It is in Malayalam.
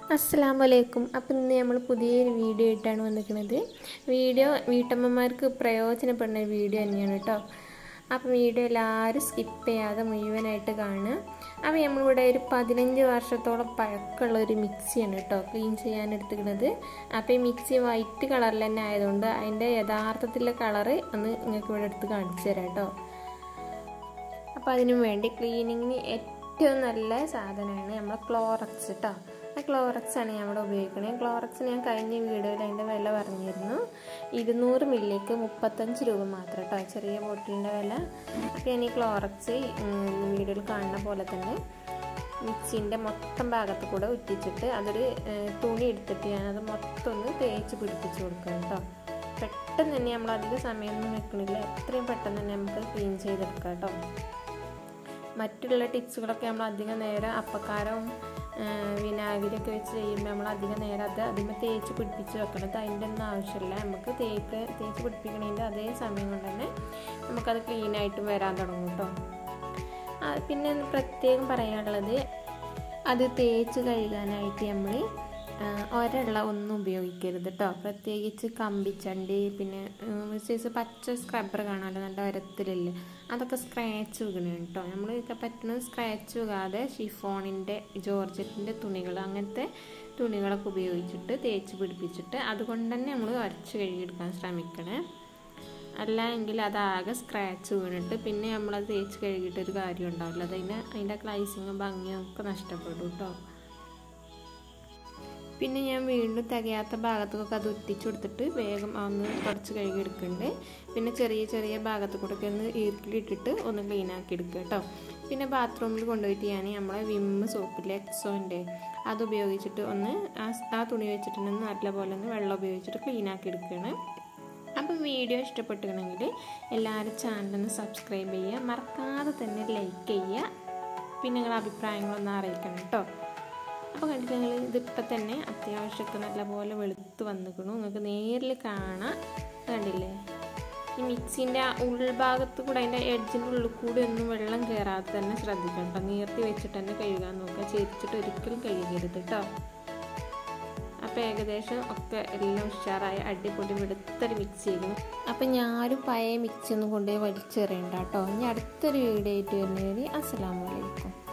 അസ്സലാമു അലൈക്കും അപ്പം ഇന്ന് നമ്മൾ പുതിയൊരു വീഡിയോ ആയിട്ടാണ് വന്നിരിക്കുന്നത് വീഡിയോ വീട്ടമ്മമാർക്ക് പ്രയോജനപ്പെടുന്ന ഒരു വീഡിയോ തന്നെയാണ് കേട്ടോ അപ്പം വീഡിയോ എല്ലാവരും സ്കിപ്പ് ചെയ്യാതെ മുഴുവനായിട്ട് കാണുക അപ്പം നമ്മളിവിടെ ഒരു പതിനഞ്ച് വർഷത്തോളം പഴക്കമുള്ള ഒരു മിക്സിയാണ് കേട്ടോ ക്ലീൻ ചെയ്യാൻ എടുത്തിരിക്കുന്നത് അപ്പോൾ ഈ മിക്സി വൈറ്റ് കളറിൽ തന്നെ ആയതുകൊണ്ട് അതിൻ്റെ യഥാർത്ഥത്തിലെ കളറ് ഒന്ന് നിങ്ങൾക്ക് ഇവിടെ എടുത്ത് കാണിച്ചു തരാം കേട്ടോ അപ്പോൾ അതിനു വേണ്ടി ക്ലീനിങ്ങിന് ഏറ്റവും നല്ല സാധനമാണ് നമ്മളെ ക്ലോറക്സ് കേട്ടോ ആ ക്ലോറക്സ് ആണ് ഞാൻ ഇവിടെ ഉപയോഗിക്കുന്നത് ക്ലോറക്സ് ഞാൻ കഴിഞ്ഞ വീഡിയോയിൽ അതിൻ്റെ വില പറഞ്ഞിരുന്നു ഇരുന്നൂറ് മില്ലിക്ക് മുപ്പത്തഞ്ച് രൂപ മാത്രം കേട്ടോ ചെറിയ ബോട്ടിലിൻ്റെ വില അപ്പോൾ ഞാൻ ഈ ക്ലോറക്സ് വീഡിയോയിൽ കാണുന്ന പോലെ തന്നെ മിക്സിൻ്റെ മൊത്തം ഭാഗത്ത് കൂടെ ഉറ്റിച്ചിട്ട് അതൊരു തുണി എടുത്തിട്ട് ഞാനത് മൊത്തം ഒന്ന് തേച്ച് പിടിപ്പിച്ച് കൊടുക്കാം കേട്ടോ പെട്ടെന്ന് തന്നെ നമ്മൾ അധികം സമയമൊന്നും വെക്കണില്ല എത്രയും പെട്ടെന്ന് തന്നെ നമുക്ക് ക്ലീൻ ചെയ്തെടുക്കാം കേട്ടോ മറ്റുള്ള ടിപ്സുകളൊക്കെ നമ്മൾ അധികം നേരം അപ്പക്കാരവും വിനാഗിരിയൊക്കെ വെച്ച് ചെയ്യുമ്പോൾ നമ്മൾ അധികം നേരം അത് അതിന് തേച്ച് പിടിപ്പിച്ച് വെക്കണം അതിൻ്റെ ഒന്നും ആവശ്യമില്ല നമുക്ക് തേക്ക് തേച്ച് പിടിപ്പിക്കണതിൻ്റെ അതേ സമയം കൊണ്ട് തന്നെ നമുക്കത് ക്ലീനായിട്ട് വരാൻ തുടങ്ങും കേട്ടോ പിന്നെ പ്രത്യേകം പറയാനുള്ളത് അത് തേച്ച് കഴുകാനായിട്ട് നമ്മൾ ഒരള്ള ഒന്നും ഉപയോഗിക്കരുത് കേട്ടോ പ്രത്യേകിച്ച് കമ്പിച്ചണ്ടി പിന്നെ സൈസ് പച്ച സ്ക്രബ്ബർ കാണാമല്ലോ നല്ല ഒരത്തിലില്ല അതൊക്കെ സ്ക്രാച്ച് വീകണം കേട്ടോ നമ്മൾ പറ്റുന്നത് സ്ക്രാച്ച് വീകാതെ ഷിഫോണിൻ്റെ ജോർജറ്റിൻ്റെ തുണികൾ അങ്ങനത്തെ തുണികളൊക്കെ ഉപയോഗിച്ചിട്ട് തേച്ച് പിടിപ്പിച്ചിട്ട് അതുകൊണ്ട് തന്നെ നമ്മൾ ഉരച്ച് കഴുകിയെടുക്കാൻ ശ്രമിക്കണേ അല്ല എങ്കിൽ അതാകെ സ്ക്രാച്ച് വീണിട്ട് പിന്നെ നമ്മളത് തേച്ച് കഴുകിയിട്ടൊരു കാര്യം ഉണ്ടാവില്ല അതിന് അതിൻ്റെ ക്ലൈസിങ്ങും ഭംഗിയും ഒക്കെ നഷ്ടപ്പെടും കേട്ടോ പിന്നെ ഞാൻ വീണ്ടും തികയാത്ത ഭാഗത്തൊക്കെ അത് ഒറ്റിച്ചു കൊടുത്തിട്ട് വേഗം ഒന്ന് കുറച്ച് കഴുകി എടുക്കുന്നുണ്ട് പിന്നെ ചെറിയ ചെറിയ ഭാഗത്ത് കൂടെ ഒന്ന് ഈർക്കിലിട്ടിട്ട് ഒന്ന് ക്ലീൻ ആക്കി എടുക്കുക കേട്ടോ പിന്നെ ബാത്റൂമിൽ കൊണ്ടുപോയിട്ട് ഞാൻ നമ്മളെ വിമ്മ് സോപ്പിലെ എക്സോൻ്റെ അത് ഉപയോഗിച്ചിട്ട് ഒന്ന് ആ തുണി വെച്ചിട്ടുണ്ടെന്ന് നല്ലപോലെ ഒന്ന് വെള്ളം ഉപയോഗിച്ചിട്ട് ക്ലീൻ ആക്കി എടുക്കുകയാണ് അപ്പം വീഡിയോ ഇഷ്ടപ്പെട്ടിട്ടുണ്ടെങ്കിൽ എല്ലാവരും ചാനലൊന്ന് സബ്സ്ക്രൈബ് ചെയ്യുക മറക്കാതെ തന്നെ ലൈക്ക് ചെയ്യുക പിന്നെ നിങ്ങളുടെ അഭിപ്രായങ്ങളൊന്ന് അറിയിക്കണം കേട്ടോ അപ്പോൾ കണ്ടിട്ടുണ്ടെങ്കിൽ ഇതിപ്പോൾ തന്നെ അത്യാവശ്യമൊക്കെ നല്ലപോലെ വെളുത്ത് വന്നിക്കണു നിങ്ങൾക്ക് നേരിൽ കാണാം കണ്ടില്ലേ ഈ മിക്സിൻ്റെ ഉൾഭാഗത്ത് കൂടെ അതിൻ്റെ എഡ്ജിൻ്റെ ഉള്ളിൽ കൂടെ ഒന്നും വെള്ളം കയറാതെ തന്നെ ശ്രദ്ധിക്കണം കേട്ടോ നീർത്തി വെച്ചിട്ട് തന്നെ കഴുകാൻ നോക്കുക ചേരിച്ചിട്ട് ഒരിക്കലും കഴുകരുത് കേട്ടോ അപ്പോൾ ഏകദേശം ഒക്കെ എല്ലാം ഉഷാറായി അടിപൊളി വെളുത്തൊരു മിക്സ് ചെയ്യുന്നു അപ്പം ഞാനും പഴയ മിക്സി ഒന്നും കൊണ്ടുപോയി വലിച്ചെറിയണ്ട കേട്ടോ ഇനി അടുത്തൊരു വീഡിയോ ആയിട്ട് വരുന്നവരെ അസ്സാം വലൈക്കും